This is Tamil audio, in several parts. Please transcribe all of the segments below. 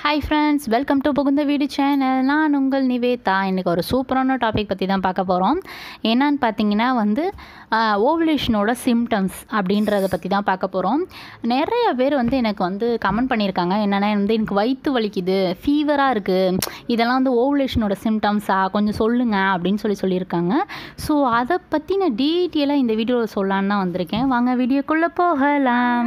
ஹாய் ஃப்ரெண்ட்ஸ் வெல்கம் டு புகுந்த வீடு சேனல் நான் உங்கள் நிவேதா இன்றைக்கி ஒரு சூப்பரான டாபிக் பற்றி தான் பார்க்க போகிறோம் என்னன்னு பார்த்தீங்கன்னா வந்து ஓவலேஷனோட சிம்டம்ஸ் அப்படின்றத பற்றி தான் பார்க்க போகிறோம் நிறைய பேர் வந்து எனக்கு வந்து கமெண்ட் பண்ணியிருக்காங்க என்னென்னா வந்து எனக்கு வயிற்று வலிக்குது ஃபீவராக இருக்குது இதெல்லாம் வந்து ஓவலேஷனோட சிம்டம்ஸா கொஞ்சம் சொல்லுங்கள் அப்படின்னு சொல்லி சொல்லியிருக்காங்க ஸோ அதை பற்றின டீட்டெயிலாக இந்த வீடியோவில் சொல்லலான்னு தான் வந்திருக்கேன் வாங்க வீடியோக்குள்ளே போகலாம்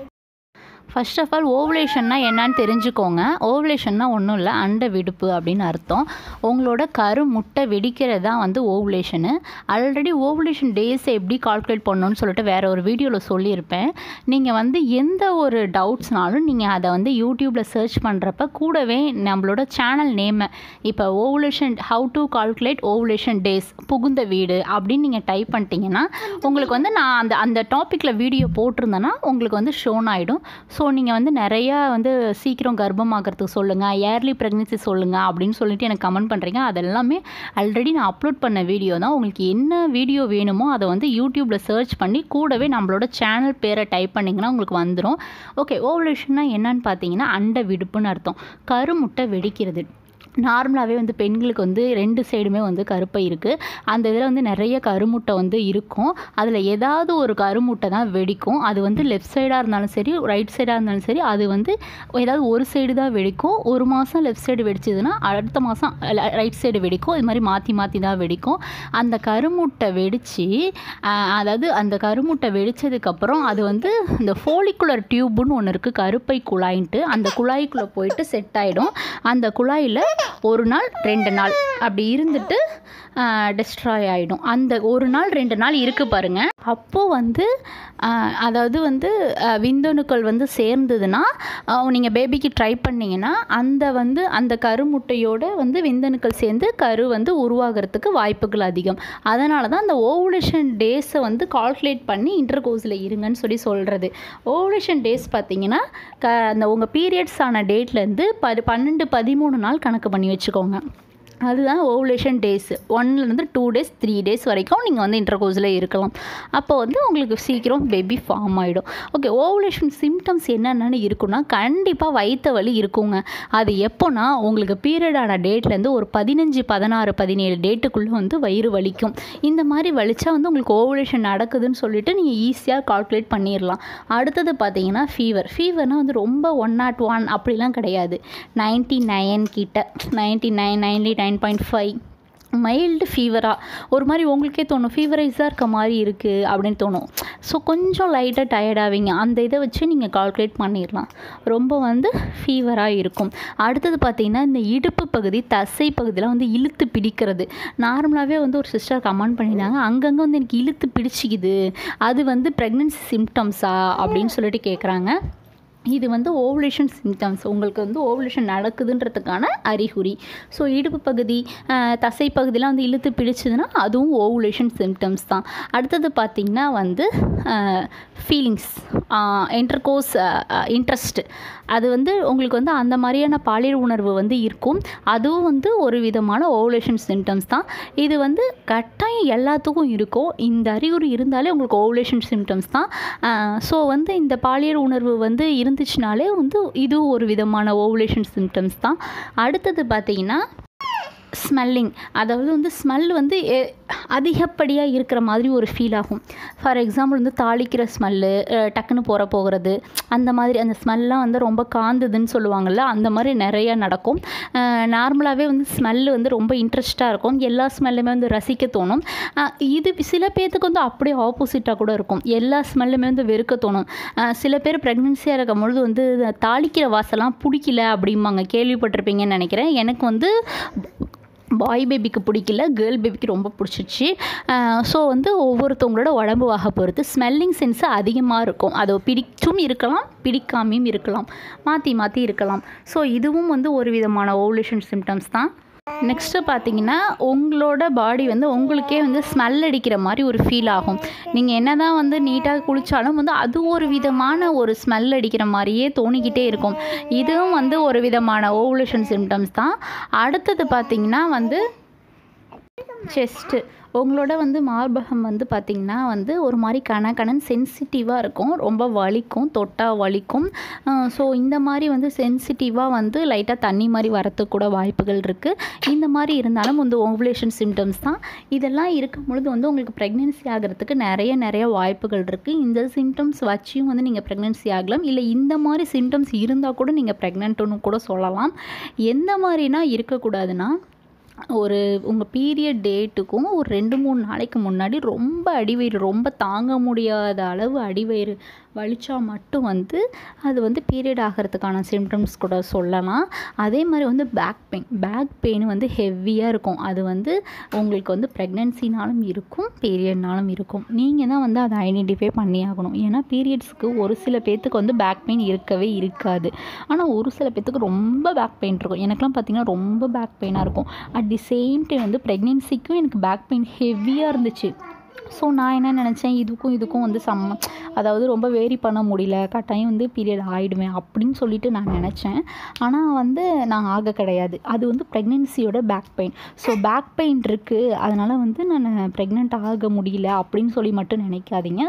ஃபர்ஸ்ட் ஆஃப் ஆல் ஓவலேஷன்னா என்னன்னு தெரிஞ்சுக்கோங்க ஓவலேஷன்னா ஒன்றும் இல்லை அண்ட விடுப்பு அப்படின்னு அர்த்தம் உங்களோட கரு முட்டை வெடிக்கிறது தான் வந்து ஓவலேஷனு ஆல்ரெடி ஓவலேஷன் டேஸை எப்படி கால்குலேட் பண்ணணும்னு சொல்லிட்டு வேறு ஒரு வீடியோவில் சொல்லியிருப்பேன் நீங்கள் வந்து எந்த ஒரு டவுட்ஸ்னாலும் நீங்கள் அதை வந்து யூடியூப்பில் சர்ச் பண்ணுறப்ப கூடவே நம்மளோட சேனல் நேமை இப்போ ovulation how to calculate ovulation days புகுந்த வீடு அப்படின்னு நீங்கள் டைப் பண்ணிட்டீங்கன்னா உங்களுக்கு வந்து நான் அந்த அந்த டாப்பிக்கில் வீடியோ போட்டிருந்தேன்னா உங்களுக்கு வந்து ஷோன் ஆகிடும் ஸோ நீங்கள் வந்து நிறையா வந்து சீக்கிரம் கர்ப்பமாகறதுக்கு சொல்லுங்கள் இயர்லி ப்ரெக்னென்சி சொல்லுங்கள் அப்படின்னு சொல்லிட்டு எனக்கு கமெண்ட் பண்ணுறீங்க அதெல்லாமே ஆல்ரெடி நான் அப்லோட் பண்ண வீடியோ தான் உங்களுக்கு என்ன வீடியோ வேணுமோ அதை வந்து யூடியூப்பில் சர்ச் பண்ணி கூடவே நம்மளோட சேனல் பேரை டைப் பண்ணிங்கன்னா உங்களுக்கு வந்துடும் ஓகே ஓவலேஷன்னா என்னன்னு பார்த்தீங்கன்னா அண்ட விடுப்புன்னு அர்த்தம் கருமுட்டை வெடிக்கிறது நார்மலாகவே வந்து பெண்களுக்கு வந்து ரெண்டு சைடுமே வந்து கருப்பை இருக்குது அந்த இதில் வந்து நிறைய கருமுட்டை வந்து இருக்கும் அதில் ஏதாவது ஒரு கருமுட்டை தான் வெடிக்கும் அது வந்து லெஃப்ட் சைடாக இருந்தாலும் சரி ரைட் சைடாக இருந்தாலும் சரி அது வந்து ஏதாவது ஒரு சைடு தான் வெடிக்கும் ஒரு மாதம் லெஃப்ட் சைடு வெடிச்சதுன்னா அடுத்த மாதம் ரைட் சைடு வெடிக்கும் இது மாதிரி மாற்றி மாற்றி தான் வெடிக்கும் அந்த கருமுட்டை வெடித்து அதாவது அந்த கருமுட்டை வெடித்ததுக்கப்புறம் அது வந்து இந்த ஃபோலிகுலர் டியூப்னு ஒன்று இருக்குது கருப்பை குழாயின்ட்டு அந்த குழாய்க்குள்ளே போயிட்டு செட் ஆகிடும் அந்த குழாயில் ஒரு நாள் ரெண்டு நாள் அப்படி இருந்துட்டு டெஸ்ட்ராய் ஆகிடும் அந்த ஒரு நாள் ரெண்டு நாள் இருக்குது பாருங்கள் அப்போது வந்து அதாவது வந்து விந்தணுக்கள் வந்து சேர்ந்ததுன்னா நீங்கள் பேபிக்கு ட்ரை பண்ணிங்கன்னா அந்த வந்து அந்த கருமுட்டையோட வந்து விந்தணுக்கள் சேர்ந்து கரு வந்து உருவாகிறதுக்கு வாய்ப்புகள் அதிகம் அதனால தான் அந்த ஓவலேஷன் டேஸை வந்து கால்குலேட் பண்ணி இன்டர் கோர்ஸில் இருங்கன்னு சொல்லி சொல்கிறது ஓவலேஷன் டேஸ் பார்த்தீங்கன்னா க அந்த உங்கள் பீரியட்ஸ் ஆன டேட்லேருந்து பது பன்னெண்டு பதிமூணு நாள் கணக்கு பண்ணி வச்சுக்கோங்க அதுதான் ஓவலேஷன் டேஸ் ஒன்லேருந்து டூ டேஸ் த்ரீ டேஸ் வரைக்கும் நீங்கள் வந்து இன்டர் கோர்ஸில் இருக்கலாம் அப்போ வந்து உங்களுக்கு சீக்கிரம் பேபி ஃபார்ம் ஆகிடும் ஓகே ஓவலேஷன் சிம்டம்ஸ் என்னென்னு இருக்குன்னா கண்டிப்பாக வயிற்று வலி இருக்குங்க அது எப்போனா உங்களுக்கு பீரியடான டேட்லேருந்து ஒரு பதினஞ்சு பதினாறு பதினேழு டேட்டுக்குள்ளே வந்து வயிறு வலிக்கும் இந்த மாதிரி வலிச்சா வந்து உங்களுக்கு ஓவலேஷன் நடக்குதுன்னு சொல்லிட்டு நீங்கள் ஈஸியாக கால்குலேட் பண்ணிடலாம் அடுத்தது பார்த்தீங்கன்னா ஃபீவர் ஃபீவர்னால் வந்து ரொம்ப ஒன் நாட் ஒன் அப்படிலாம் கிடையாது நைன்ட்டி நைன் கிட்ட ninety nine ninety nine point five mild ஃபீவராக ஒரு மாதிரி உங்களுக்கே தோணும் ஃபீவரைஸாக இருக்க மாதிரி இருக்குது அப்படின்னு தோணும் ஸோ கொஞ்சம் லைட்டாக டயர்டாவீங்க அந்த இதை வச்சு நீங்கள் கால்குலேட் பண்ணிடலாம் ரொம்ப வந்து ஃபீவராக இருக்கும் அடுத்தது பார்த்திங்கன்னா இந்த இடுப்பு பகுதி தசை பகுதியில் வந்து இழுத்து பிடிக்கிறது நார்மலாகவே வந்து ஒரு சிஸ்டர் கமெண்ட் பண்ணியிருந்தாங்க அங்கங்கே வந்து எனக்கு இழுத்து பிடிச்சிக்குது அது வந்து ப்ரெக்னென்சி சிம்டம்ஸா அப்படின்னு சொல்லிட்டு கேட்குறாங்க இது வந்து ஓவலேஷன் சிம்டம்ஸ் உங்களுக்கு வந்து ஓவலேஷன் நடக்குதுன்றதுக்கான அறிகுறி ஸோ இடுப்பு பகுதி தசை பகுதியெலாம் வந்து இழுத்து பிடிச்சதுன்னா அதுவும் ஓவலேஷன் சிம்டம்ஸ் தான் அடுத்தது பார்த்திங்கன்னா வந்து ஃபீலிங்ஸ் இன்டர்கோர்ஸ் இன்ட்ரெஸ்ட் அது வந்து உங்களுக்கு வந்து அந்த மாதிரியான பாலியல் உணர்வு வந்து இருக்கும் அதுவும் வந்து ஒரு விதமான ஓவலேஷன் சிம்டம்ஸ் தான் இது வந்து கட்டாயம் எல்லாத்துக்கும் இருக்கும் இந்த அறிகுறி இருந்தாலே உங்களுக்கு ஓவலேஷன் சிம்டம்ஸ் தான் ஸோ வந்து இந்த பாலியல் உணர்வு வந்து இருந்துச்சுனாலே வந்து இதுவும் ஒரு விதமான ஓவலேஷன் சிம்டம்ஸ் தான் அடுத்தது பார்த்திங்கன்னா ஸ்மெல்லிங் அதாவது வந்து ஸ்மெல் வந்து அதிகப்படியாக இருக்கிற மாதிரி ஒரு ஃபீல் ஆகும் ஃபார் எக்ஸாம்பிள் வந்து தாளிக்கிற ஸ்மெல்லு டக்குன்னு போகிற போகிறது அந்த மாதிரி அந்த ஸ்மெல்லாம் வந்து ரொம்ப காந்துதுன்னு சொல்லுவாங்கள்ல அந்த மாதிரி நிறையா நடக்கும் நார்மலாகவே வந்து ஸ்மெல்லு வந்து ரொம்ப இன்ட்ரெஸ்ட்டாக இருக்கும் எல்லா ஸ்மெல்லுமே வந்து ரசிக்க தோணும் இது சில பேர்த்துக்கு வந்து அப்படியே ஆப்போசிட்டாக கூட இருக்கும் எல்லா ஸ்மெல்லுமே வந்து வெறுக்க தோணும் சில பேர் ப்ரெக்னென்சியாக இருக்கும் பொழுது வந்து தாளிக்கிற வாசலாம் பிடிக்கல அப்படிம்பாங்க கேள்விப்பட்டிருப்பீங்கன்னு நினைக்கிறேன் எனக்கு வந்து பாய் பேபிக்கு பிடிக்கல கேர்ள் பேபிக்கு ரொம்ப பிடிச்சிச்சு ஸோ வந்து ஒவ்வொருத்தவங்களோட உடம்பு வகை பொறுத்து ஸ்மெல்லிங் சென்ஸு அதிகமாக இருக்கும் அது பிடிச்சும் இருக்கலாம் பிடிக்காமையும் இருக்கலாம் மாற்றி மாற்றி இருக்கலாம் ஸோ இதுவும் வந்து ஒரு விதமான ஓவலேஷன் சிம்டம்ஸ் தான் நெக்ஸ்ட்டு பார்த்தீங்கன்னா உங்களோட பாடி வந்து உங்களுக்கே வந்து ஸ்மெல் அடிக்கிற மாதிரி ஒரு ஃபீல் ஆகும் நீங்கள் என்ன தான் வந்து நீட்டாக குளித்தாலும் வந்து அது ஒரு விதமான ஒரு ஸ்மெல் அடிக்கிற மாதிரியே தோணிக்கிட்டே இருக்கும் இதுவும் வந்து ஒரு விதமான ஓவலேஷன் சிம்டம்ஸ் தான் அடுத்தது பார்த்திங்கன்னா வந்து செஸ்ட்டு உங்களோட வந்து மார்பகம் வந்து பார்த்திங்கன்னா வந்து ஒரு மாதிரி கன கனன் சென்சிட்டிவாக இருக்கும் ரொம்ப வலிக்கும் தொட்டால் வலிக்கும் ஸோ இந்த மாதிரி வந்து சென்சிட்டிவாக வந்து லைட்டாக தண்ணி மாதிரி வரத்துக்கு கூட வாய்ப்புகள் இருக்குது இந்த மாதிரி இருந்தாலும் வந்து ஓவுலேஷன் சிம்டம்ஸ் தான் இதெல்லாம் இருக்கும் பொழுது வந்து உங்களுக்கு ப்ரெக்னென்சி ஆகிறதுக்கு நிறைய நிறைய வாய்ப்புகள் இருக்குது இந்த சிம்டம்ஸ் வச்சியும் வந்து நீங்கள் ப்ரெக்னென்சி ஆகலாம் இல்லை இந்த மாதிரி சிம்டம்ஸ் இருந்தால் கூட நீங்கள் ப்ரெக்னென்ட்டுன்னு கூட சொல்லலாம் எந்த மாதிரினா இருக்கக்கூடாதுன்னா ஒரு உங்கள் பீரியட் டேட்டுக்கும் ஒரு ரெண்டு மூணு நாளைக்கு முன்னாடி ரொம்ப அடிவயிறு ரொம்ப தாங்க முடியாத அளவு அடிவயிறு வலிச்சா மட்டும் வந்து அது வந்து பீரியட் ஆகிறதுக்கான சிம்டம்ஸ் கூட சொல்லலாம் அதே மாதிரி வந்து பேக் பெயின் பேக் பெயின் வந்து ஹெவியாக இருக்கும் அது வந்து உங்களுக்கு வந்து ப்ரெக்னென்சினாலும் இருக்கும் பீரியட்னாலும் இருக்கும் நீங்கள் தான் வந்து அதை ஐடென்டிஃபை பண்ணி ஆகணும் ஏன்னா பீரியட்ஸ்க்கு ஒரு சில பேர்த்துக்கு வந்து பேக் பெயின் இருக்கவே இருக்காது ஆனால் ஒரு சில பேர்த்துக்கு ரொம்ப பேக் பெயின் இருக்கும் எனக்குலாம் பார்த்திங்கன்னா ரொம்ப பேக் பெயினாக இருக்கும் அட் தி சேம் டைம் வந்து ப்ரெக்னென்சிக்கும் எனக்கு பேக் பெயின் ஹெவியாக இருந்துச்சு ஸோ நான் என்ன நினச்சேன் இதுக்கும் இதுக்கும் வந்து சம் அதாவது ரொம்ப வேரி பண்ண முடியல கட்டாயம் வந்து பீரியட் ஆகிடுவேன் அப்படின்னு சொல்லிட்டு நான் நினச்சேன் ஆனால் வந்து நான் ஆக கிடையாது அது வந்து ப்ரெக்னென்சியோட back pain so back pain இருக்குது அதனால் வந்து நான் ப்ரெக்னென்ட் ஆக முடியல அப்படின்னு சொல்லி மட்டும் நினைக்காதீங்க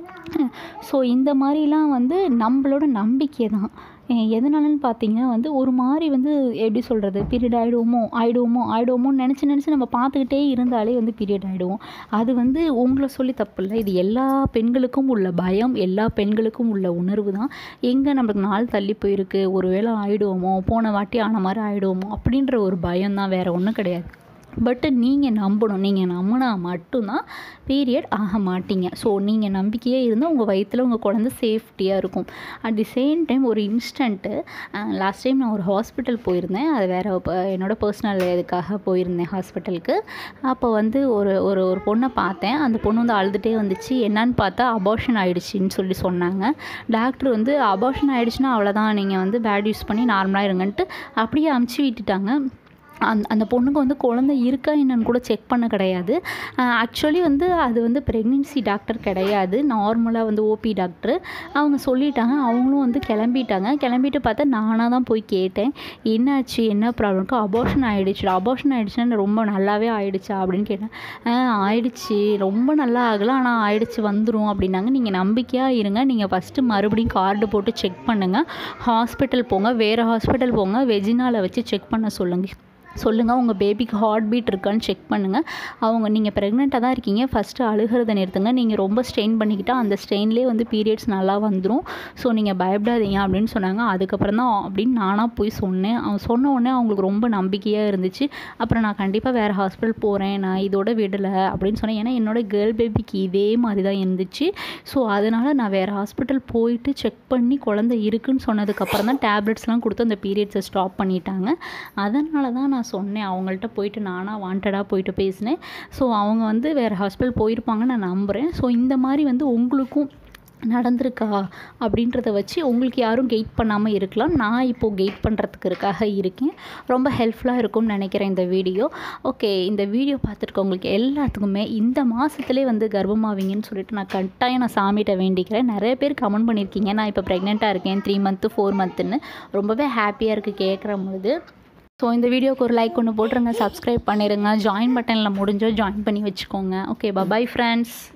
ஸோ இந்த மாதிரிலாம் வந்து நம்மளோட நம்பிக்கை தான் எதனாலன்னு பார்த்தீங்கன்னா வந்து ஒரு மாதிரி வந்து எப்படி சொல்கிறது பீரியட் ஆகிடுவோமோ ஆகிடுவோமோ ஆகிடுவோமோன்னு நினச்சி நினச்சி நம்ம பார்த்துக்கிட்டே இருந்தாலே வந்து பீரியட் ஆகிடுவோம் அது வந்து உங்களை சொல்லி தப்பு இல்லை இது எல்லா பெண்களுக்கும் உள்ள பயம் எல்லா பெண்களுக்கும் உள்ள உணர்வு தான் எங்கே நம்மளுக்கு நாள் தள்ளி போயிருக்கு ஒரு வேளை ஆகிடுவோமோ போன வாட்டி ஆன மாதிரி ஆகிடுவோமோ அப்படின்ற ஒரு பயம் தான் வேறு ஒன்றும் கிடையாது பட்டு நீங்கள் நம்பணும் நீங்கள் நம்பினா மட்டும்தான் பீரியட் ஆக மாட்டீங்க ஸோ நீங்கள் நம்பிக்கையே இருந்தால் உங்கள் வயிற்றில் உங்கள் குழந்த சேஃப்டியாக இருக்கும் அட் தி சேம் டைம் ஒரு இன்ஸ்டண்ட்டு லாஸ்ட் டைம் நான் ஒரு ஹாஸ்பிட்டல் போயிருந்தேன் அது வேறு என்னோடய பர்சனல் இதுக்காக போயிருந்தேன் ஹாஸ்பிட்டலுக்கு அப்போ வந்து ஒரு ஒரு ஒரு பொண்ணை பார்த்தேன் அந்த பொண்ணு வந்து அழுதுகிட்டே வந்துச்சு என்னன்னு பார்த்தா அபார்ஷன் ஆகிடுச்சின்னு சொல்லி சொன்னாங்க டாக்டர் வந்து அபார்ஷன் ஆகிடுச்சுன்னா அவ்வளோதான் நீங்கள் வந்து பேட் யூஸ் பண்ணி நார்மலாக இருங்கன்ட்டு அப்படியே அமுச்சு விட்டுட்டாங்க அந் அந்த பொண்ணுக்கு வந்து குழந்த இருக்கா என்னன்னு கூட செக் பண்ண கிடையாது ஆக்சுவலி வந்து அது வந்து ப்ரெக்னென்சி டாக்டர் கிடையாது நார்மலாக வந்து ஓபி டாக்டர் அவங்க சொல்லிட்டாங்க அவங்களும் வந்து கிளம்பிட்டாங்க கிளம்பிட்டு பார்த்தா நானாக தான் போய் கேட்டேன் என்னாச்சு என்ன ப்ராப்ளம்க்கு அபார்ஷன் ஆகிடுச்சு அபார்ஷன் ஆகிடுச்சுன்னா ரொம்ப நல்லாவே ஆயிடுச்சா அப்படின்னு கேட்டேன் ஆயிடுச்சு ரொம்ப நல்லா ஆகலை ஆனால் ஆயிடுச்சு வந்துடும் அப்படின்னாங்க நீங்கள் நம்பிக்கையாக இருங்க நீங்கள் ஃபஸ்ட்டு மறுபடியும் கார்டு போட்டு செக் பண்ணுங்கள் ஹாஸ்பிட்டல் போங்க வேறு ஹாஸ்பிட்டல் போங்க வெஜினாவில் வச்சு செக் பண்ண சொல்லுங்கள் சொல்லுங்கள் உங்கள் பேபிக்கு ஹார்ட் பீட் இருக்கான்னு செக் பண்ணுங்கள் அவங்க நீங்கள் ப்ரெக்னெண்ட்டாக தான் இருக்கீங்க ஃபஸ்ட்டு அழுகிறத நிறுத்துங்க நீங்கள் ரொம்ப ஸ்ட்ரெயின் பண்ணிக்கிட்டால் அந்த ஸ்ட்ரெயின்லேயே வந்து பீரியட்ஸ் நல்லா வந்துடும் ஸோ நீங்கள் பயப்படாதீங்க அப்படின்னு சொன்னாங்க அதுக்கப்புறம் தான் அப்படின்னு நானாக போய் சொன்னேன் அவன் சொன்ன உடனே அவங்களுக்கு ரொம்ப நம்பிக்கையாக இருந்துச்சு அப்புறம் நான் கண்டிப்பாக வேறு ஹாஸ்பிட்டல் போகிறேன் நான் இதோட விடலை அப்படின்னு சொன்னேன் ஏன்னா என்னோடய கேர்ள் பேபிக்கு இதே மாதிரி தான் இருந்துச்சு ஸோ அதனால் நான் வேறு ஹாஸ்பிட்டல் போயிட்டு செக் பண்ணி குழந்தை இருக்குன்னு சொன்னதுக்கப்புறம் தான் டேப்லெட்ஸ்லாம் கொடுத்து அந்த பீரியட்ஸை ஸ்டாப் பண்ணிட்டாங்க அதனால தான் நான் சொன்னேன் அவங்கள்ட்ட போயிட்டு நானாக வாண்டடாக போயிட்டு பேசினேன் ஸோ அவங்க வந்து வேறு ஹாஸ்பிட்டல் போயிருப்பாங்கன்னு நான் நம்புகிறேன் ஸோ இந்த மாதிரி வந்து உங்களுக்கும் நடந்திருக்கா அப்படின்றத வச்சு உங்களுக்கு யாரும் கெயிட் பண்ணாமல் இருக்கலாம் நான் இப்போது கெயிட் பண்ணுறதுக்கு இருக்காக இருக்கேன் ரொம்ப ஹெல்ப்ஃபுல்லாக இருக்கும்னு நினைக்கிறேன் இந்த வீடியோ ஓகே இந்த வீடியோ பார்த்துருக்கவங்களுக்கு எல்லாத்துக்குமே இந்த மாதத்துலேயே வந்து கர்ப்பமாவீங்கன்னு சொல்லிட்டு நான் கட்டாயம் நான் சாமிகிட்ட வேண்டிக்கிறேன் நிறைய பேர் கமெண்ட் பண்ணியிருக்கீங்க நான் இப்போ ப்ரெக்னெண்ட்டாக இருக்கேன் த்ரீ மந்த்து ஃபோர் மந்த்துன்னு ரொம்பவே ஹாப்பியாக இருக்குது கேட்குற பொழுது ஸோ இந்த வீடியோக்கு ஒரு லைக் ஒன்று போட்டுருங்க சப்ஸ்கிரைப் பண்ணிடுங்க ஜாயின் பட்டனில் முடிஞ்சோ ஜாயின் பண்ணி வச்சுக்கோங்க ஓகே பபாய் ஃப்ரெண்ட்ஸ்